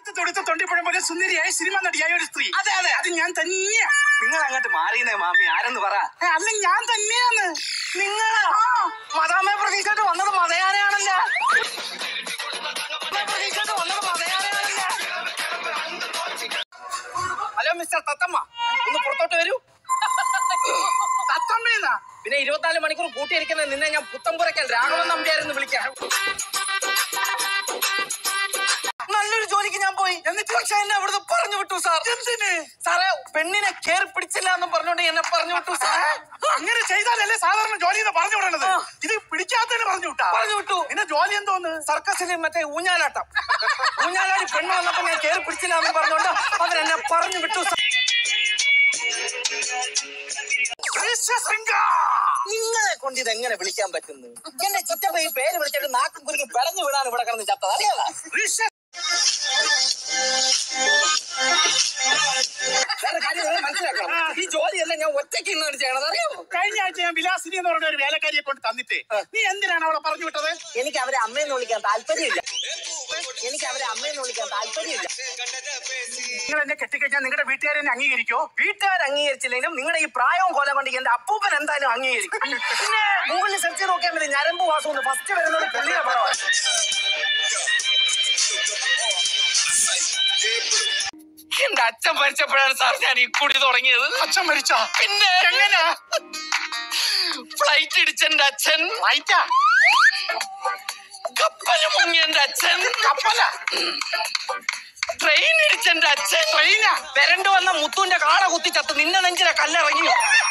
തൊടുത്ത തൊണ്ടിപ്പുഴം പോലെ സുന്ദരിയായ സിനിമ നടിയായ ഒരു സ്ത്രീ അതെ അതെ അത് ഞാൻ തന്നെയാ നിങ്ങൾ അങ്ങോട്ട് മാറിയെന്നേ മാമി ആരെന്ന് പറ ഏ, അല്ല ഞാൻ തന്നെയാന്ന് നിങ്ങളാ മതാമെ പ്രതീക്ഷയായിട്ട് വന്നത് മതയാനാണല്ല പ്രതീക്ഷയായിട്ട് വന്നത് മതയാനാണല്ല ഹലോ മിസ്റ്റർ തത്തമ്മ ഒന്ന് പുറത്തോട്ട് വരൂ തത്തമ്മേന്നാ പിന്നെ ഇരുപത്തിനാല് മണിക്കൂർ കൂട്ടിയിരിക്കുന്ന നിന്നെ ഞാൻ പുത്തമ്പുറയ്ക്കൽ രാഘവൻ നമ്പ്യാരെന്ന് വിളിക്കാം നല്ലൊരു ജോലിക്ക് ഞാൻ പോയി എന്നിട്ട് പക്ഷെ എന്നെ അവിടുന്ന് പറഞ്ഞു വിട്ടു സാർ എന്തിന് സാറേ പെണ്ണിനെ കേറി പിടിച്ചില്ല എന്ന് പറഞ്ഞോണ്ട് എന്നെ പറഞ്ഞു വിട്ടു സാർ അങ്ങനെ ചെയ്താലല്ലേ സാധാരണ ജോലി എന്ന് പറഞ്ഞു വിടണത് ആ. ഇത് പിടിക്കാത്തതിന് പറഞ്ഞു വിട്ടാ പറഞ്ഞു വിട്ടു പിന്നെ ജോലി എന്തോന്ന് സർക്കസിൽ മറ്റേ ഊഞ്ഞാലാട്ടം ഊഞ്ഞാലാടി പെണ്ണ് വന്നപ്പോ ഞാൻ കേറി പിടിച്ചില്ല എന്ന് പറഞ്ഞോണ്ട് അവരെന്നെ പറഞ്ഞു വിട്ടു സാർ. നിങ്ങളെ കൊണ്ട് ഇത് എങ്ങനെ വിളിക്കാൻ പറ്റുന്നു എന്റെ ചിറ്റപ്പ ഈ പേര് വിളിച്ചിട്ട് നാക്കും കുരുങ്ങി പിടഞ്ഞു വിടാൻ ഇവിടെ കിടന്ന് ചത്തത് അറിയാതാ വേറെ കാര്യം നിങ്ങൾ മനസ്സിലാക്കണം ഈ ജോലിയല്ല ഞാൻ ഒറ്റയ്ക്ക് ഇന്നാണ് ചെയ്യണത് അറിയാമോ കഴിഞ്ഞ ആഴ്ച ഞാൻ വിലാസിനി എന്ന് പറഞ്ഞ ഒരു വേലക്കാരിയെ കൊണ്ട് തന്നിട്ട് നീ എന്തിനാണ് അവളെ പറഞ്ഞു വിട്ടത് എനിക്ക് അവരെ അമ്മയെന്ന് വിളിക്കാൻ താല്പര്യമില്ല എനിക്ക് അവരെ അമ്മയെന്ന് വിളിക്കാൻ താല്പര്യമില്ല നിങ്ങൾ എന്നെ കെട്ടിക്കഴിഞ്ഞാൽ നിങ്ങളുടെ വീട്ടുകാരെ എന്നെ അംഗീകരിക്കോ വീട്ടുകാർ അംഗീകരിച്ചില്ലെങ്കിലും നിങ്ങളുടെ ഈ പ്രായവും കൊല കൊണ്ട് എന്റെ അപ്പൂപ്പൻ എന്തായാലും അംഗീകരിക്കും പിന്നെ ഗൂഗിളിൽ സെർച്ച് ചെയ്ത് നോക്കിയാൽ മതി ഞരമ്പ് വാസം ഒന്ന് ഫസ്റ്റ് വരുന്നത് പുള്ളിയുടെ പടമാണ് എന്റെ അച്ഛൻ മരിച്ചപ്പോഴാണ് സാർ ഞാൻ ഈ കുടി തുടങ്ങിയത് അച്ഛൻ മരിച്ചാ പിന്നെ എങ്ങനെ ഫ്ലൈറ്റ് ഇടിച്ചെന്റെ അച്ഛൻ ഫ്ലൈറ്റാ കപ്പല് മുങ്ങി എന്റെ അച്ഛൻ കപ്പല ട്രെയിൻ ഇടിച്ചെന്റെ അച്ഛൻ ട്രെയിനാ വരണ്ടു വന്ന മുത്തുവിന്റെ കാട കുത്തി ചത്ത് നിന്നെ നെഞ്ചിലെ കല്ലിറങ്ങി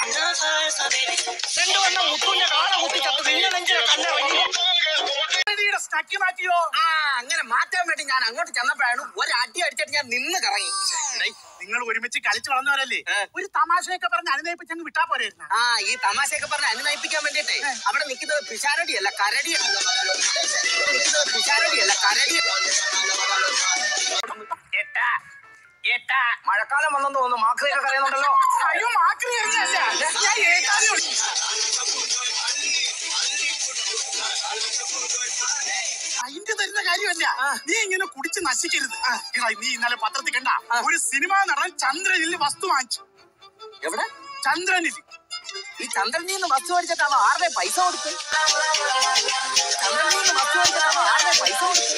രണ്ടു വന്ന മുത്തുവിന്റെ കാട കുത്തി ചത്ത് നിന്നെ നെഞ്ചിലെ കല്ലിറങ്ങി സ്റ്റക്കി മാറ്റിയോ ആ അങ്ങനെ മാറ്റാൻ വേണ്ടി ഞാൻ അങ്ങോട്ട് ചെന്നപ്പോഴാണ് ഒരടി അടിച്ചിട്ട് ഞാൻ നിന്ന് കറങ്ങി ഡേയ്, നിങ്ങൾ ഒരുമിച്ച് കളിച്ചു വളർന്നവരല്ലേ ഏ. ഒരു തമാശയൊക്കെ പറഞ്ഞ് അനുനയിപ്പിച്ച് അങ്ങ് വിട്ടാ പോരായിരുന്നു ആ ഈ തമാശയൊക്കെ പറഞ്ഞ് അനുനയിപ്പിക്കാൻ വേണ്ടിട്ടേ അവിടെ നിൽക്കുന്നത് പിഷാരടിയല്ല കരടിയാണ് നിൽക്കുന്നത് പിഷാരടിയല്ല കരടി ഏട്ടാ, ഏട്ടാ, മഴക്കാലം വന്നെന്ന് തോന്നുന്നു മാക്രിയൊക്കെ കരയുന്നുണ്ടല്ലോ അയ്യോ മാക്രി എറിഞ്ഞല്ല ഞാൻ ഏറ്റാതെ വിളി- അതിന്റെ തരുന്ന കാര്യമല്ല ആ. നീ ഇങ്ങനെ കുടിച്ച് നശിക്കരുത് എടാ, നീ ഇന്നലെ പത്രത്തിൽ കണ്ട ആ. ഒരു സിനിമാ നടൻ ചന്ദ്രനിൽ വസ്തു വാങ്ങിച്ചു എവിടെ ചന്ദ്രനിൽ ഈ ചന്ദ്രനിൽ നിന്ന് വസ്തു മേടിച്ചിട്ട് അവൻ ആരുടെ പൈസ കൊടുത്ത് ചന്ദ്രനിൽ നിന്ന് വസ്തു മേടിച്ചിട്ട് അവൻ ആരുടെ പൈസ കൊടുത്ത്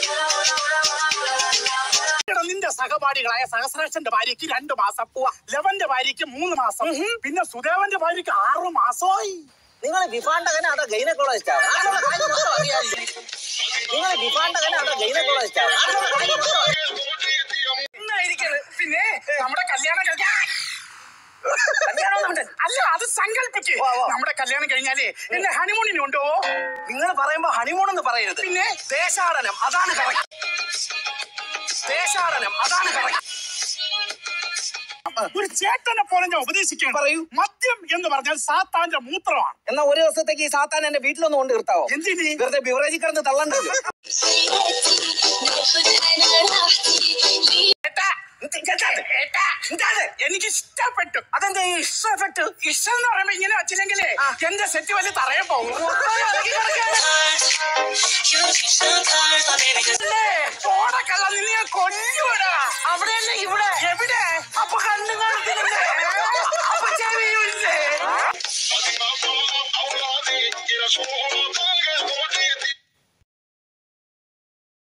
എടാ, നിന്റെ സഹപാഠികളായ സഹസ്രാക്ഷന്റെ ഭാര്യയ്ക്ക് രണ്ട് മാസം ലവന്റെ ഭാര്യയ്ക്ക് മൂന്ന് മാസം പിന്നെ സുദേവന്റെ ഭാര്യയ്ക്ക് ആറു മാസമായി നിങ്ങൾ വിഭാണ്ടകന അതോ ഗൈനക്കോളജിസ്റ്റാണ് നിങ്ങൾ വിഭാണ്ടകന അതോ ഗൈനക്കോളജിസ്റ്റാണ് പിന്നെ നമ്മുടെ കല്യാണം കഴിഞ്ഞ അല്ല അത് സങ്കല്പിക്ക് വാ, വാ. നമ്മുടെ കല്യാണം കഴിഞ്ഞാലേ എന്നെ ഹണിമൂണിന് ഉണ്ടോ നിങ്ങൾ പറയുമ്പോ ഹണിമൂൺ എന്ന് പറയരുത് പിന്നെ ദേശാടനം അതാണ് കറക്റ്റ് ദേശാടനം അതാണ് കറക്റ്റ് ഒരു ചേട്ടനെ പോലെ ഞാൻ ഉപദേശിക്കണം പറയൂ. മദ്യം എന്ന് പറഞ്ഞാൽ സാത്താന്റെ മൂത്രമാണ് എന്നാ ഒരു ദിവസത്തേക്ക് ഈ സാത്താൻ എന്റെ വീട്ടിലൊന്ന് കൊണ്ട് നിർത്താവോ എന്തിന് വെറുതെ ബിവറേജിൽ കിടന്ന് തള്ളണ്ടല്ലോ ഏട്ടാ, ഇത് കേട്ടാ, ഏട്ടാ, ഇതാണ് എനിക്ക് ഇഷ്ടപ്പെട്ടു അതെന്താ ഈ എഫക്ട് ഇഷ്ടം എന്ന് പറയുമ്പോ ഇങ്ങനെ വെച്ചില്ലെങ്കിലേ എന്റെ സെറ്റ് വലിയ തറയെ പോകും You can